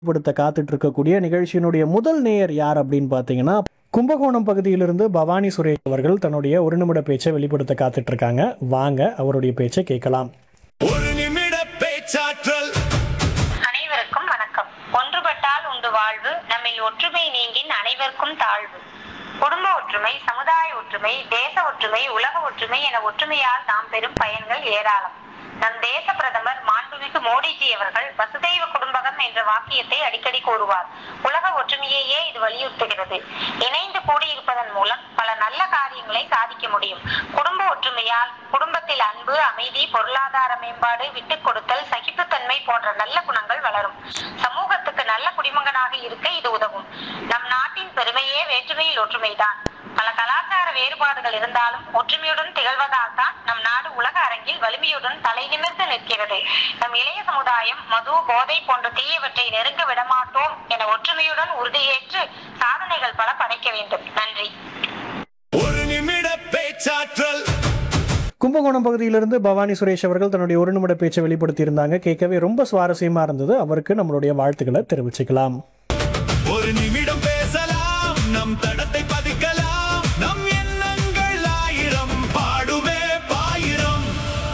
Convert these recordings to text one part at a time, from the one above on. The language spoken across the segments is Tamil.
படுத்த காத்துட்டு இருக்கக்கூடிய நிகழ்ச்சியினுடைய முதல் நேயர் யார் அப்படின்னு பார்த்தீங்கன்னா கும்பகோணம் பகுதியிலிருந்து பவானி சுரேஷ் அவர்கள் தன்னுடைய ஒரு நிமிட பேச்சை வெளிப்படுத்த காத்துட்டு இருக்காங்க வாங்க அவருடைய பேச்சை கேட்கலாம் ஒரு நிமிட பேச்சாற்றல் அனைவருக்கும் வணக்கம் ஒன்றுபட்டால் உண்டு வாழ்வு நம்மில் ஒற்றுமை நீங்கின் அனைவருக்கும் தாழ்வு குடும்ப ஒற்றுமை சமுதாய ஒற்றுமை தேச ஒற்றுமை உலக ஒற்றுமை என ஒற்றுமையால் நாம் பெறும் பயன்கள் ஏராளம் நம் தேச பிரதமர் மாண்புமிகு மோடிஜி அவர்கள் வசுதெய்வ குடும்பகம் என்ற வாக்கியத்தை அடிக்கடி கூறுவார் உலக ஒற்றுமையையே இது வலியுறுத்துகிறது இணைந்து கூடியிருப்பதன் மூலம் பல நல்ல காரியங்களை சாதிக்க முடியும் குடும்ப ஒற்றுமையால் குடும்பத்தில் அன்பு அமைதி பொருளாதார மேம்பாடு விட்டுக் கொடுத்தல் சகிப்புத்தன்மை போன்ற நல்ல குணங்கள் வளரும் சமூகத்துக்கு நல்ல குடிமகனாக இருக்க இது உதவும் நம் நாட்டின் பெருமையே வேற்றுமையில் ஒற்றுமைதான் பல கலாச்சார வேறுபாடுகள் இருந்தாலும் ஒற்றுமையுடன் திகழ்வதால் தான் நம் நாடு உலக அரங்கில் வலிமையுடன் தலை நிமிர்ந்து நிற்கிறது நம் இளைய சமுதாயம் மது போதை போன்ற தீயவற்றை நெருங்க விடமாட்டோம் என ஒற்றுமையுடன் உறுதியேற்று சாதனைகள் பல படைக்க வேண்டும் நன்றி ஒரு நிமிட பேச்சாற்றல் கும்பகோணம் பகுதியிலிருந்து பவானி சுரேஷ் அவர்கள் தன்னுடைய ஒரு நிமிட பேச்சை வெளிப்படுத்தியிருந்தாங்க கேட்கவே ரொம்ப சுவாரஸ்யமா இருந்தது அவருக்கு நம்மளுடைய வாழ்த்துக்களை தெரிவிச்சுக்கலாம் ஒரு நிமிடம் பேசலாம் நம் தடத்தை பதிக்கலாம் நம் எண்ணங்கள் ஆயிரம் பாடுமே பாயிரம்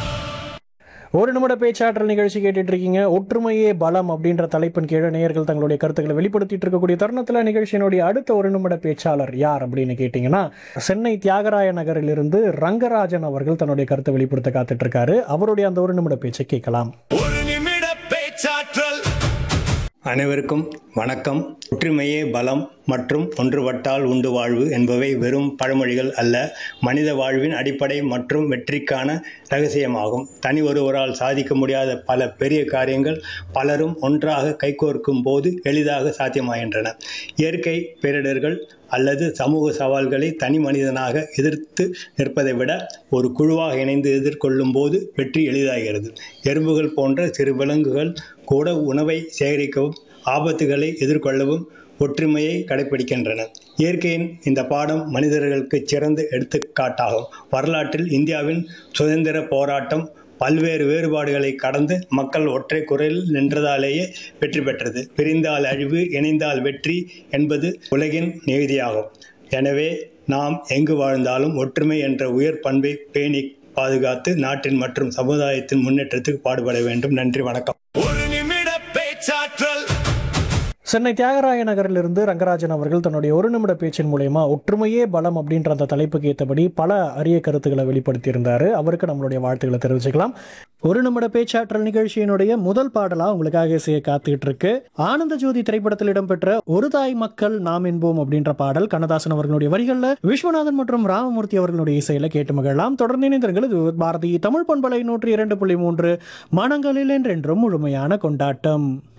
ஒரு நிமிட பேச்சாற்றல் நிகழ்ச்சி கேட்டுட்டு இருக்கீங்க ஒற்றுமையே பலம் அப்படின்ற தலைப்பின் கீழே நேயர்கள் தங்களுடைய கருத்துக்களை வெளிப்படுத்திட்டு இருக்கக்கூடிய தருணத்தில் நிகழ்ச்சியினுடைய அடுத்த ஒரு நிமிட பேச்சாளர் யார் அப்படின்னு கேட்டிங்கன்னா சென்னை தியாகராய நகரிலிருந்து ரங்கராஜன் அவர்கள் தன்னுடைய கருத்தை வெளிப்படுத்த காத்துட்டு இருக்காரு அவருடைய அந்த ஒரு நிமிட பேச்சை கேட்கலாம் ஒரு நிமிட பேச்சாற்றல் அனைவருக்கும் வணக்கம் ஒற்றுமையே பலம் மற்றும் ஒன்றுபட்டால் உண்டு வாழ்வு என்பவை வெறும் பழமொழிகள் அல்ல மனித வாழ்வின் அடிப்படை மற்றும் வெற்றிக்கான ரகசியமாகும் தனி ஒருவரால் சாதிக்க முடியாத பல பெரிய காரியங்கள் பலரும் ஒன்றாக கைகோர்க்கும் போது எளிதாக சாத்தியமாகின்றன இயற்கை பேரிடர்கள் அல்லது சமூக சவால்களை தனி மனிதனாக எதிர்த்து நிற்பதை விட ஒரு குழுவாக இணைந்து எதிர்கொள்ளும் போது வெற்றி எளிதாகிறது எறும்புகள் போன்ற சிறு விலங்குகள் கூட உணவை சேகரிக்கவும் ஆபத்துகளை எதிர்கொள்ளவும் ஒற்றுமையை கடைபிடிக்கின்றன இயற்கையின் இந்த பாடம் மனிதர்களுக்கு சிறந்த எடுத்துக்காட்டாகும் வரலாற்றில் இந்தியாவின் சுதந்திர போராட்டம் பல்வேறு வேறுபாடுகளை கடந்து மக்கள் ஒற்றை குரலில் நின்றதாலேயே வெற்றி பெற்றது பிரிந்தால் அழிவு இணைந்தால் வெற்றி என்பது உலகின் நியதியாகும் எனவே நாம் எங்கு வாழ்ந்தாலும் ஒற்றுமை என்ற உயர் பண்பை பேணி பாதுகாத்து நாட்டின் மற்றும் சமுதாயத்தின் முன்னேற்றத்துக்கு பாடுபட வேண்டும் நன்றி வணக்கம் ஒரு நிமிட பேச்சாற்றல் சென்னை தியாகராய நகரிலிருந்து ரங்கராஜன் அவர்கள் தன்னுடைய ஒரு நிமிட பேச்சின் மூலயமா ஒற்றுமையே பலம் அப்படின்ற அந்த தலைப்புக்கு ஏற்றபடி பல அரிய கருத்துக்களை வெளிப்படுத்தியிருந்தாரு அவருக்கு நம்மளுடைய வாழ்த்துக்களை தெரிவிச்சுக்கலாம் ஒரு நிமிட பேச்சாற்றல் நிகழ்ச்சியினுடைய முதல் பாடலா உங்களுக்காக இசையை காத்துக்கிட்டு இருக்கு ஆனந்த ஜோதி திரைப்படத்தில் இடம்பெற்ற ஒரு தாய் மக்கள் நாம் என்போம் அப்படின்ற பாடல் கண்ணதாசன் அவர்களுடைய வரிகள்ல விஸ்வநாதன் மற்றும் ராமமூர்த்தி அவர்களுடைய இசையில கேட்டு மகிழலாம் தொடர்ந்து இணைந்திருங்கள் இது பாரதி தமிழ் பண்பலை நூற்றி இரண்டு புள்ளி மூன்று மனங்களில் என்றென்றும் முழுமையான கொண்டாட்டம்